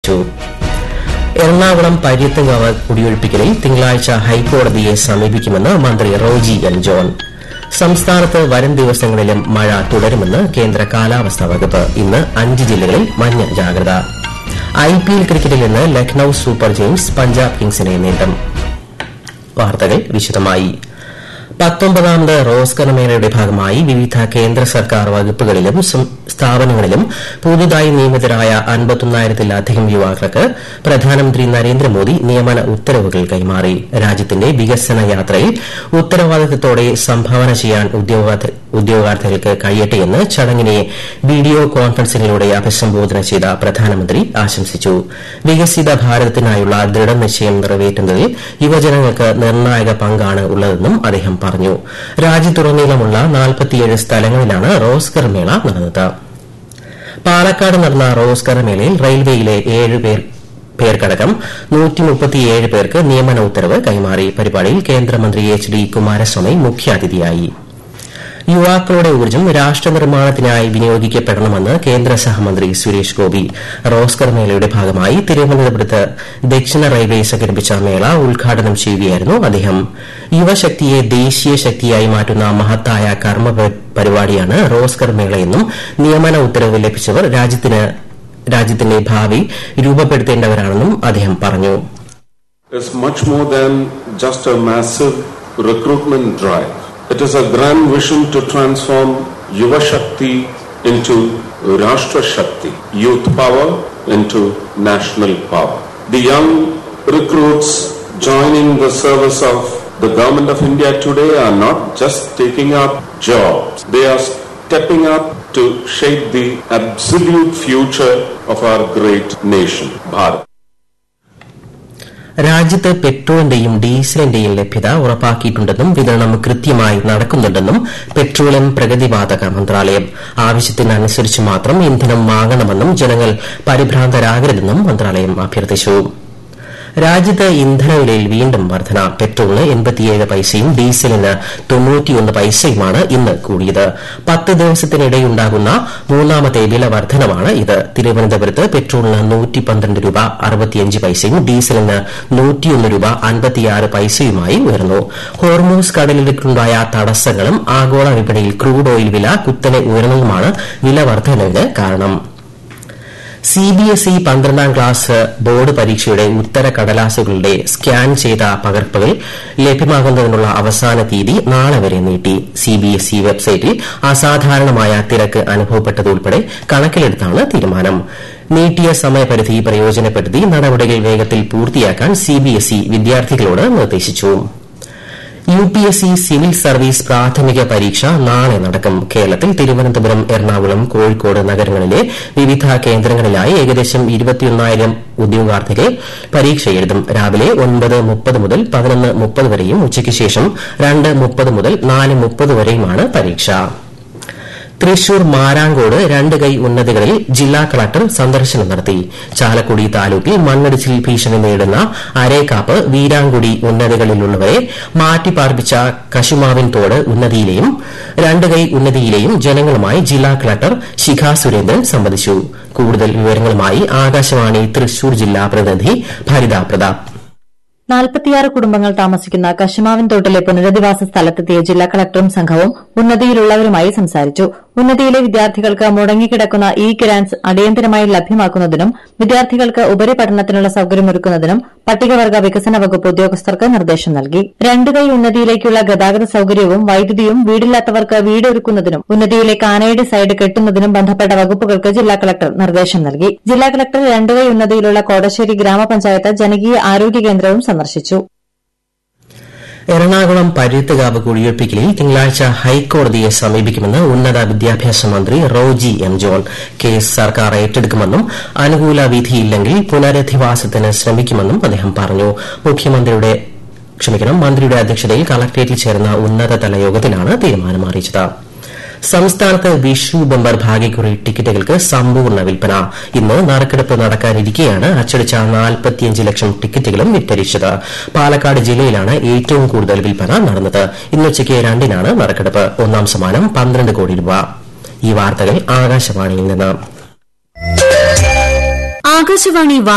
ഏറ്റു എറണാകുളം പര്യത്തുകാവ് കുടിയൊഴിപ്പിക്കലിൽ തിങ്കളാഴ്ച ഹൈക്കോടതിയെ സമീപിക്കുമെന്ന് മന്ത്രി റോജി എം ജോൺ സംസ്ഥാനത്ത് വരും ദിവസങ്ങളിലും മഴ തുടരുമെന്ന് കേന്ദ്ര കാലാവസ്ഥാ വകുപ്പ് ഇന്ന് അഞ്ച് ജില്ലകളിൽ മഞ്ഞ ജാഗ്രത ഐപിഎൽ ക്രിക്കറ്റിൽ ഇന്ന് ലക്നൌ സൂപ്പർ ജെയിംസ് പഞ്ചാബ് കിങ്സിനെ നേരിടും വാർത്തകൾ വിശദമായി പത്തൊമ്പതാമത് റോസ്കർ മേളയുടെ ഭാഗമായി വിവിധ കേന്ദ്ര സർക്കാർ വകുപ്പുകളിലും സ്ഥാപനങ്ങളിലും പുതുതായി നിയമിതരായ അൻപത്തൊന്നായിരത്തിലധികം യുവാക്കൾക്ക് പ്രധാനമന്ത്രി നരേന്ദ്രമോദി നിയമന ഉത്തരവുകൾ കൈമാറി രാജ്യത്തിന്റെ വികസന യാത്രയിൽ ഉത്തരവാദിത്തത്തോടെ സംഭാവന ചെയ്യാൻ ഉദ്യോഗാർത്ഥികൾക്ക് കഴിയട്ടെയെന്ന് ചടങ്ങിനെ വീഡിയോ കോൺഫറൻസിംഗിലൂടെ അഭിസംബോധന ചെയ്ത പ്രധാനമന്ത്രി ആശംസിച്ചു വികസിത ഭാരതത്തിനായുള്ള ദൃഢനിശ്ചയം നിറവേറ്റുന്നതിൽ യുവജനങ്ങൾക്ക് നിർണായക പങ്കാണ് ഉള്ളതെന്നും അദ്ദേഹം പറഞ്ഞു രാജ്യത്തുടനീളമുള്ള നാൽപ്പത്തിയേഴ് സ്ഥലങ്ങളിലാണ് റോസ്കർ മേള നടന്നത് പാലക്കാട് നടന്ന റോസ്കർ മേളയിൽ റെയിൽവേയിലെ ഏഴ് പേർ പേർക്കടക്കം പേർക്ക് നിയമന ഉത്തരവ് കൈമാറി പരിപാടിയിൽ കേന്ദ്രമന്ത്രി എച്ച് ഡി കുമാരസ്വാമി മുഖ്യാതിഥിയായി യുവാക്കളുടെ ഊർജ്ജം രാഷ്ട്രനിർമ്മാണത്തിനായി വിനിയോഗിക്കപ്പെടണമെന്ന് കേന്ദ്ര സഹമന്ത്രി സുരേഷ് ഗോപി റോസ്കർ മേളയുടെ ഭാഗമായി തിരുവനന്തപുരത്ത് ദക്ഷിണ റെയിൽവേ സംഘടിപ്പിച്ച മേള ഉദ്ഘാടനം ചെയ്യുകയായിരുന്നു അദ്ദേഹം യുവശക്തിയെ ദേശീയ ശക്തിയായി മാറ്റുന്ന മഹത്തായ കർമ്മ പരിപാടിയാണ് റോസ്കർ മേളയെന്നും നിയമന ഉത്തരവ് ലഭിച്ചവർ രാജ്യത്തിന്റെ ഭാവി രൂപപ്പെടുത്തേണ്ടവരാണെന്നും അദ്ദേഹം പറഞ്ഞു is much more than just a massive recruitment drive. It is a grand vision to transform Yuva Shakti into Rashtra Shakti, youth power into national power. The young recruits joining the service of the government of India today are not just taking up jobs, they are stepping up to shape the absolute future of our great nation, Bharat. രാജ്യത്ത് പെട്രോളിന്റെയും ഡീസലിന്റെയും ലഭ്യത ഉറപ്പാക്കിയിട്ടുണ്ടെന്നും വിതരണം കൃത്യമായി നടക്കുന്നുണ്ടെന്നും petroleum പ്രഗതിവാതക മന്ത്രാലയം ആവശ്യത്തിനനുസരിച്ച് മാത്രം ഇന്ധനം വാങ്ങണമെന്നും ജനങ്ങൾ പരിഭ്രാന്തരാകരുതെന്നും മന്ത്രാലയം അഭ്യർത്ഥിച്ചു രാജ്യത്ത് ഇന്ധനവിലയിൽ വീണ്ടും വർധന പെട്രോളിന് എൺപത്തിയേഴ് പൈസയും ഡീസലിന് തൊണ്ണൂറ്റിയൊന്ന് പൈസയുമാണ് ഇന്ന് കൂടിയത് പത്ത് ദിവസത്തിനിടെയുണ്ടാകുന്ന മൂന്നാമത്തെ വില വർധനമാണ് ഇത് തിരുവനന്തപുരത്ത് പെട്രോളിന് നൂറ്റി പന്ത്രണ്ട് രൂപ അറുപത്തിയഞ്ച് പൈസയും ഡീസലിന് നൂറ്റിയൊന്ന് രൂപ അൻപത്തിയാറ് പൈസയുമായി ഉയർന്നു ഹോർമൂസ് കടലിലേക്കുണ്ടായ തടസ്സങ്ങളും ആഗോള വിപണിയിൽ ക്രൂഡ് ഓയിൽ വില കുത്തനെ ഉയർന്നതുമാണ് വില വർധനവിന് കാരണം സിബിഎസ്ഇ പന്ത്രണ്ടാം ക്ലാസ് ബോർഡ് പരീക്ഷയുടെ ഉത്തര കടലാസുകളുടെ സ്കാൻ ചെയ്ത പകർപ്പുകൾ ലഭ്യമാകുന്നതിനുള്ള അവസാന തീയതി നാളെ വരെ നീട്ടി സിബിഎസ്ഇ വെബ്സൈറ്റിൽ അസാധാരണമായ തിരക്ക് അനുഭവപ്പെട്ടതുൾപ്പെടെ കണക്കിലെടുത്താണ് തീരുമാനം നീട്ടിയ സമയപരിധി പ്രയോജനപ്പെടുത്തി നടപടികൾ വേഗത്തിൽ പൂർത്തിയാക്കാൻ സിബിഎസ്ഇ വിദ്യാർത്ഥികളോട് നിർദ്ദേശിച്ചു U P S C civil service പ്രാഥമിക പരീക്ഷ നാളെ നടക്കും കേരളത്തിൽ തിരുവനന്തപുരം എറണാകുളം കോഴിക്കോട് നഗരങ്ങളിലെ വിവിധ കേന്ദ്രങ്ങളിലായി ഏകദേശം ഇരുപത്തിയൊന്നായിരം ഉദ്യോഗാർത്ഥികൾ പരീക്ഷ എഴുതും രാവിലെ ഒൻപത് മുപ്പത് മുതൽ പതിനൊന്ന് മുപ്പത് വരെയും ഉച്ചയ്ക്ക് ശേഷം രണ്ട് മുപ്പത് മുതൽ നാല് മുപ്പത് വരെയുമാണ് പരീക്ഷ തൃശൂർ മാരാങ്കോട് രണ്ട് കൈ ഉന്നതികളിൽ ജില്ലാ കളക്ടർ സന്ദർശനം നടത്തി ചാലക്കുടി താലൂക്കിൽ മണ്ണിടിച്ചിൽ ഭീഷണി നേരിടുന്ന അരേക്കാപ്പ് വീരാങ്കുടി ഉന്നതികളിലുള്ളവരെ മാറ്റിപ്പാർപ്പിച്ച കശുമാവിൻ തോട് ഉന്നതിയിലെയും രണ്ട് കൈ ഉന്നതിയിലെയും ജനങ്ങളുമായി ജില്ലാ കളക്ടർ ശിഖ സുരേന്ദ്രൻ സംവദിച്ചു കൂടുതൽ വിവരങ്ങളുമായി ആകാശവാണി തൃശൂർ ജില്ലാ പ്രതിനിധി ഭരിത പ്രതാപ് നാൽപ്പത്തിയാറ് കുടുംബങ്ങൾ താമസിക്കുന്ന കശുമാവിൻ തോട്ടിലെ പുനരധിവാസ സ്ഥലത്തെത്തിയ ജില്ലാ കളക്ടറും സംഘവും ഉന്നതിയിലുള്ളവരുമായി സംസാരിച്ചു ഉന്നതിയിലെ വിദ്യാർത്ഥികൾക്ക് മുടങ്ങിക്കിടക്കുന്ന ഇ ഗ്രാന്റ്സ് അടിയന്തരമായി ലഭ്യമാക്കുന്നതിനും വിദ്യാർത്ഥികൾക്ക് ഉപരിപഠനത്തിനുള്ള സൌകര്യമൊരുക്കുന്നതിനും പട്ടികവർഗ വികസന വകുപ്പ് ഉദ്യോഗസ്ഥർക്ക് നിർദ്ദേശം നൽകി രണ്ട് കൈ ഉന്നതിയിലേക്കുള്ള ഗതാഗത സൌകര്യവും വൈദ്യുതിയും വീടില്ലാത്തവർക്ക് വീട് ഒരുക്കുന്നതിനും ഉന്നതിയിലെ കാനയുടെ സൈഡ് കെട്ടുന്നതിനും ബന്ധപ്പെട്ട വകുപ്പുകൾക്ക് ജില്ലാ കളക്ടർ നിർദ്ദേശം നൽകി ജില്ലാ കളക്ടർ രണ്ട് കൈ ഉന്നതിയിലുള്ള കോടശ്ശേരി ഗ്രാമപഞ്ചായത്ത് ജനകീയ ആരോഗ്യ കേന്ദ്രവും സന്ദർശിച്ചു എറണാകുളം പരുത്തുകാവ് കുടിയൊഴിപ്പിക്കലിൽ തിങ്കളാഴ്ച ഹൈക്കോടതിയെ സമീപിക്കുമെന്ന് ഉന്നത വിദ്യാഭ്യാസ മന്ത്രി റോജി എം ജോൺ കേസ് സർക്കാർ ഏറ്റെടുക്കുമെന്നും അനുകൂല വിധിയില്ലെങ്കിൽ പുനരധിവാസത്തിന് ശ്രമിക്കുമെന്നും അദ്ദേഹം പറഞ്ഞു മുഖ്യമന്ത്രിയുടെ ക്ഷമിക്കണം മന്ത്രിയുടെ അധ്യക്ഷതയിൽ കളക്ടറേറ്റിൽ ചേർന്ന ഉന്നതതല യോഗത്തിലാണ് തീരുമാനം അറിയിച്ചത് സംസ്ഥാനത്ത് വിഷു ബമ്പർ ഭാഗ്യക്കുറി ടിക്കറ്റുകൾക്ക് സമ്പൂർണ്ണ വിൽപ്പന ഇന്ന് നറുക്കെടുപ്പ് നടക്കാനിരിക്കെയാണ് അച്ചടിച്ച നാൽപ്പത്തിയഞ്ച് ലക്ഷം ടിക്കറ്റുകളും വിറ്റഴിച്ചത് പാലക്കാട് ജില്ലയിലാണ് ഏറ്റവും കൂടുതൽ വിൽപ്പന നടന്നത് ഇന്നുച്ചയ്ക്ക് രണ്ടിനാണ് നറുക്കെടുപ്പ് ഒന്നാം സമ്മാനം പന്ത്രണ്ട് കോടി രൂപ ഈ വാർത്തകൾ ആകാശവാണിയിൽ നിന്ന് ആകാശവാണി